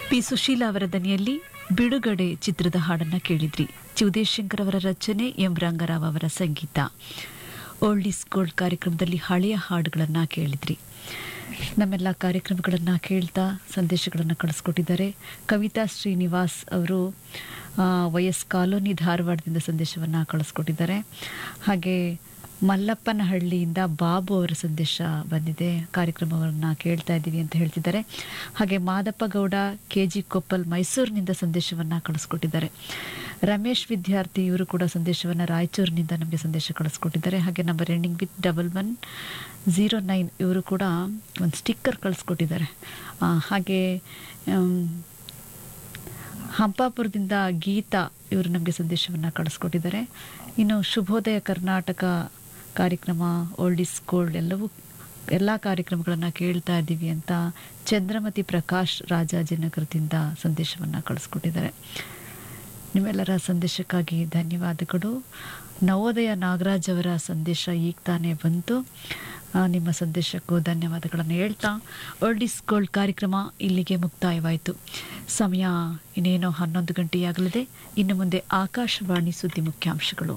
P Sushila ಅವರ ದನಿಯಲ್ಲಿ ಬಿಡುಗಡೆ ಚಿತ್ರದ ಹಾಡನ್ನ ಕೇಳಿದ್ರಿ ಚಿವುದೇಶಂಕರ್ ಅವರ ರಚನೆ ಎಂ ರಂಗರಾವ್ ಅವರ ಸಂಗೀತ ಓಲ್ಡ್ ಇಸ್ ಗೋಲ್ಡ್ ಕಾರ್ಯಕ್ರಮದಲ್ಲಿ ಹಳೆಯ ಹಾಡುಗಳನ್ನ ಕೇಳಿದ್ರಿ ನಮ್ಮೆಲ್ಲ ಕಾರ್ಯಕ್ರಮಗಳನ್ನು ಕೇಳ್ತಾ ಸಂದೇಶಗಳನ್ನು ಕಳಿಸ್ಕೊಟ್ಟಿದ್ದಾರೆ ಕವಿತಾ ಶ್ರೀನಿವಾಸ್ ಅವರು ಆ, ವೈಎಸ್ ಕಾಲೋನಿ ಧಾರವಾಡದಿಂದ ಸಂದೇಶವನ್ನು ಕಳಿಸ್ಕೊಟ್ಟಿದ್ದಾರೆ ಹಾಗೆ ಮಲ್ಲಪ್ಪನಹಳ್ಳಿಯಿಂದ ಬಾಬು ಅವರ ಸಂದೇಶ ಬಂದಿದೆ ಕಾರ್ಯಕ್ರಮವನ್ನು ಕೇಳ್ತಾ ಇದ್ದೀವಿ ಅಂತ ಹೇಳ್ತಿದ್ದಾರೆ ಹಾಗೆ ಮಾದಪ್ಪ ಗೌಡ ಕೆ ಜಿ ಕೊಪ್ಪಲ್ ಮೈಸೂರಿನಿಂದ ಸಂದೇಶವನ್ನು ಕಳಿಸ್ಕೊಟ್ಟಿದ್ದಾರೆ ರಮೇಶ್ ವಿದ್ಯಾರ್ಥಿ ಇವರು ಕೂಡ ಸಂದೇಶವನ್ನು ರಾಯಚೂರಿನಿಂದ ನಮಗೆ ಸಂದೇಶ ಕಳಿಸ್ಕೊಟ್ಟಿದ್ದಾರೆ ಹಾಗೆ number ending with double one zero nine ಇವರು ಕೂಡ ಒಂದು ಸ್ಟಿಕ್ಕರ್ ಕಳಿಸ್ಕೊಟ್ಟಿದ್ದಾರೆ ಆ, ಹಾಗೆ ಆಮ್, ಹಂಪಾಪುರದಿಂದ ಗೀತಾ ಇವರು ನಮಗೆ ಸಂದೇಶವನ್ನು ಕಳಿಸ್ಕೊಟ್ಟಿದ್ದಾರೆ ಇನ್ನು ಶುಭೋದಯ ಕರ್ನಾಟಕ ಕಾರ್ಯಕ್ರಮ ಓಲ್ಡ್ ಇಸ್ ಗೋಲ್ಡ್ ಎಲ್ಲವೂ ಎಲ್ಲ ಕಾರ್ಯಕ್ರಮಗಳನ್ನು ಕೇಳ್ತಾ ಇದ್ದೀವಿ ಅಂತ ಚಂದ್ರಮತಿ ಪ್ರಕಾಶ್ ರಾಜಾಜಿನಗರದಿಂದ ಸಂದೇಶವನ್ನು ಕಳಿಸ್ಕೊಟ್ಟಿದ್ದಾರೆ ನಿಮ್ಮೆಲ್ಲರ ಸಂದೇಶಕ್ಕಾಗಿ ಧನ್ಯವಾದಗಳು ನವೋದಯ ನಾಗರಾಜ್ ಅವರ ಸಂದೇಶ ಈಗ ತಾನೇ ಬಂತು ಆ, ನಿಮ್ಮ ಸಂದೇಶಕ್ಕೂ ಧನ್ಯವಾದಗಳನ್ನು ಹೇಳ್ತಾ ಓಲ್ಡ್ ಇಸ್ ಗೋಲ್ಡ್ ಕಾರ್ಯಕ್ರಮ ಇಲ್ಲಿಗೆ ಮುಕ್ತಾಯವಾಯಿತು ಸಮಯ ಇನ್ನೇನೋ ಹನ್ನೊಂದು ಗಂಟೆಯಾಗಲಿದೆ ಇನ್ನು ಮುಂದೆ ಆಕಾಶವಾಣಿ ಸುದ್ದಿ ಮುಖ್ಯಾಂಶಗಳು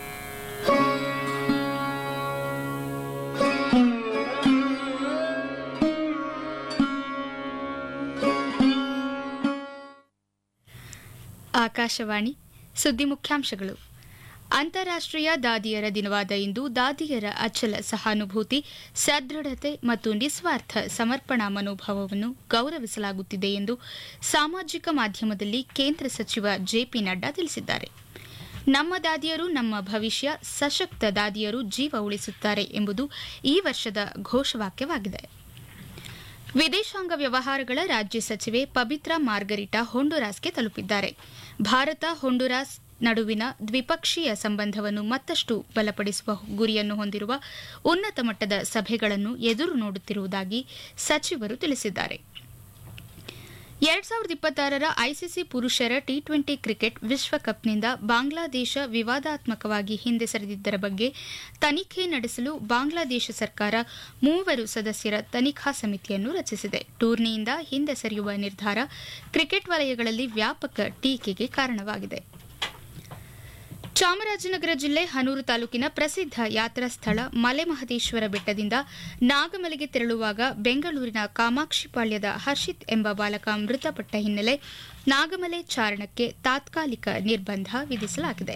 ಆಕಾಶವಾಣಿ ಸುದ್ದಿ ಮುಖ್ಯಾಂಶಗಳು ಅಂತಾರಾಷ್ಟ್ರೀಯ ದಾದಿಯರ ದಿನವಾದ ಇಂದು ದಾದಿಯರ ಅಚಲ ಸಹಾನುಭೂತಿ ಸದೃಢತೆ ಮತ್ತು ನಿಸ್ವಾರ್ಥ ಸಮರ್ಪಣಾ ಮನೋಭಾವವನ್ನು ಗೌರವಿಸಲಾಗುತ್ತಿದೆ ಎಂದು ಸಾಮಾಜಿಕ ಮಾಧ್ಯಮದಲ್ಲಿ ಕೇಂದ್ರ ಸಚಿವ ಜೆಪಿ ನಡ್ಡಾ ತಿಳಿಸಿದ್ದಾರೆ ನಮ್ಮ ದಾದಿಯರು ನಮ್ಮ ಭವಿಷ್ಯ ಸಶಕ್ತ ದಾದಿಯರು ಜೀವ ಉಳಿಸುತ್ತಾರೆ ಎಂಬುದು ಈ ವರ್ಷದ ಘೋಷವಾಕ್ಯವಾಗಿದೆ ವಿದೇಶಾಂಗ ವ್ಯವಹಾರಗಳ ರಾಜ್ಯ ಸಚಿವೆ ಪಬಿತ್ರಾ ಮಾರ್ಗರಿಟಾ ಹೊಂಡುರಾಸ್ಗೆ ತಲುಪಿದ್ದಾರೆ ಭಾರತ ಹೊಂಡುರಾಸ್ ನಡುವಿನ ದ್ವಿಪಕ್ಷೀಯ ಸಂಬಂಧವನ್ನು ಮತ್ತಷ್ಟು ಬಲಪಡಿಸುವ ಗುರಿಯನ್ನು ಹೊಂದಿರುವ ಉನ್ನತ ಮಟ್ಟದ ಸಭೆಗಳನ್ನು ಎದುರು ನೋಡುತ್ತಿರುವುದಾಗಿ ಸಚಿವರು ತಿಳಿಸಿದ್ದಾರೆ ಎರಡ್ ಸಾವಿರದ ಇಪ್ಪತ್ತಾರರ ಐಸಿಸಿ ಪುರುಷರ ಟಿ ಟ್ವೆಂಟಿ ಕ್ರಿಕೆಟ್ ವಿಶ್ವಕಪ್ನಿಂದ ಬಾಂಗ್ಲಾದೇಶ ವಿವಾದಾತ್ಮಕವಾಗಿ ಹಿಂದೆ ಸರಿದಿದ್ದರ ಬಗ್ಗೆ ತನಿಖೆ ನಡೆಸಲು ಬಾಂಗ್ಲಾದೇಶ ಸರ್ಕಾರ ಮೂವರು ಸದಸ್ಯರ ತನಿಖಾ ಸಮಿತಿಯನ್ನು ರಚಿಸಿದೆ ಟೂರ್ನಿಯಿಂದ ಹಿಂದೆ ಸರಿಯುವ ನಿರ್ಧಾರ ಕ್ರಿಕೆಟ್ ವಲಯಗಳಲ್ಲಿ ವ್ಯಾಪಕ ಟೀಕೆಗೆ ಕಾರಣವಾಗಿದೆ ಚಾಮರಾಜನಗರ ಜಿಲ್ಲೆ ಹನೂರು ತಾಲೂಕಿನ ಪ್ರಸಿದ್ಧ ಯಾತ್ರಾ ಸ್ಥಳ ಮಲೆಮಹದೇಶ್ವರ ಬೆಟ್ಟದಿಂದ ನಾಗಮಲೆಗೆ ತೆರಳುವಾಗ ಬೆಂಗಳೂರಿನ ಕಾಮಾಕ್ಷಿಪಾಳ್ಯದ ಹರ್ಷಿತ್ ಎಂಬ ಬಾಲಕ ಮೃತಪಟ್ಟ ಹಿನ್ನೆಲೆ ನಾಗಮಲೆ ಚಾರಣಕ್ಕೆ ತಾತ್ಕಾಲಿಕ ನಿರ್ಬಂಧ ವಿಧಿಸಲಾಗಿದೆ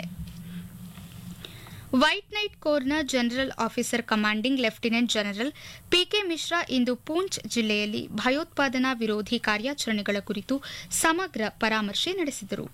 ವೈಟ್ ನೈಟ್ ಕೋರ್ನ general officer commanding lieutenant general PK Mishra ಇಂದು ಪೂಂಚ್ ಜಿಲ್ಲೆಯಲ್ಲಿ ಭಯೋತ್ಪಾದನಾ ವಿರೋಧಿ ಕಾರ್ಯಾಚರಣೆಗಳ ಕುರಿತು ಸಮಗ್ರ ಪರಾಮರ್ಶೆ ನಡೆಸಿದರು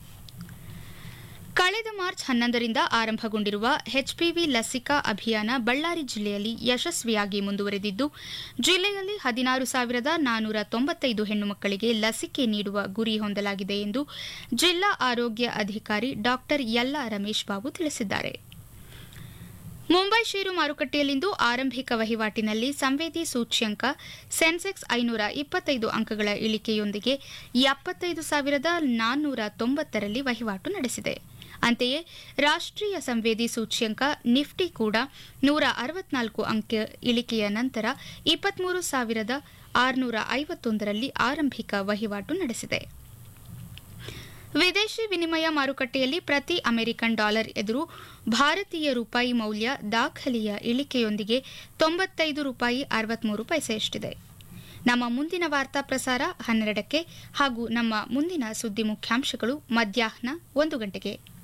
ಕಳೆದ ಮಾರ್ಚ್ ಹನ್ನೊಂದರಿಂದ ಆರಂಭಗೊಂಡಿರುವ ಎಚ್ಪಿವಿ ಲಸಿಕಾ ಅಭಿಯಾನ ಬಳ್ಳಾರಿ ಜಿಲ್ಲೆಯಲ್ಲಿ ಯಶಸ್ವಿಯಾಗಿ ಮುಂದುವರೆದಿದ್ದು ಜಿಲ್ಲೆಯಲ್ಲಿ ಹದಿನಾರು ಸಾವಿರದ ನಾನೂರ ತೊಂಬತ್ತೈದು ಹೆಣ್ಣು ಮಕ್ಕಳಿಗೆ ಲಸಿಕೆ ನೀಡುವ ಗುರಿ ಹೊಂದಲಾಗಿದೆ ಎಂದು ಜಿಲ್ಲಾ ಆರೋಗ್ಯ ಅಧಿಕಾರಿ ಡಾ ಯಲ್ಲಾ ರಮೇಶ್ ಬಾಬು ತಿಳಿಸಿದ್ದಾರೆ ಮುಂಬೈ ಷೇರು ಮಾರುಕಟ್ಟೆಯಲ್ಲಿಂದು ಆರಂಭಿಕ ವಹಿವಾಟಿನಲ್ಲಿ ಸಂವೇದಿ ಸೂಚ್ಯಂಕ ಸೆನ್ಸೆಕ್ಸ್ ಐನೂರ ಇಪ್ಪತ್ತೈದು ಅಂಕಗಳ ಇಳಿಕೆಯೊಂದಿಗೆ ಎಪ್ಪತ್ತೈದು ಸಾವಿರದ ನಾನ್ನೂರ ತೊಂಬತ್ತರಲ್ಲಿ ವಹಿವಾಟು ನಡೆಸಿದೆ ಅಂತೆಯೇ ರಾಷ್ಟ್ರೀಯ ಸಂವೇದಿ ಸೂಚ್ಯಂಕ ನಿಫ್ಟಿ ಕೂಡ ನೂರ ಅರವತ್ನಾಲ್ಕು ಅಂಕ ಇಳಿಕೆಯ ನಂತರ ಇಪ್ಪತ್ಮೂರು ಸಾವಿರದ ಆರುನೂರ ಐವತ್ತೊಂದರಲ್ಲಿ ಆರಂಭಿಕ ವಹಿವಾಟು ನಡೆಸಿದೆ ವಿದೇಶಿ ವಿನಿಮಯ ಮಾರುಕಟ್ಟೆಯಲ್ಲಿ ಪ್ರತಿ ಅಮೆರಿಕನ್ ಡಾಲರ್ ಎದುರು ಭಾರತೀಯ ರೂಪಾಯಿ ಮೌಲ್ಯ ದಾಖಲೆಯ ಇಳಿಕೆಯೊಂದಿಗೆ ತೊಂಬತ್ತೈದು ರೂಪಾಯಿ ಅರವತ್ಮೂರು ಪೈಸೆಯಷ್ಟಿದೆ ನಮ್ಮ ಮುಂದಿನ ವಾರ್ತಾ ಪ್ರಸಾರ ಹನ್ನೆರಡಕ್ಕೆ ಹಾಗೂ ನಮ್ಮ ಮುಂದಿನ ಸುದ್ದಿ ಮುಖ್ಯಾಂಶಗಳು ಮಧ್ಯಾಹ್ನ ಒಂದು ಗಂಟೆಗೆ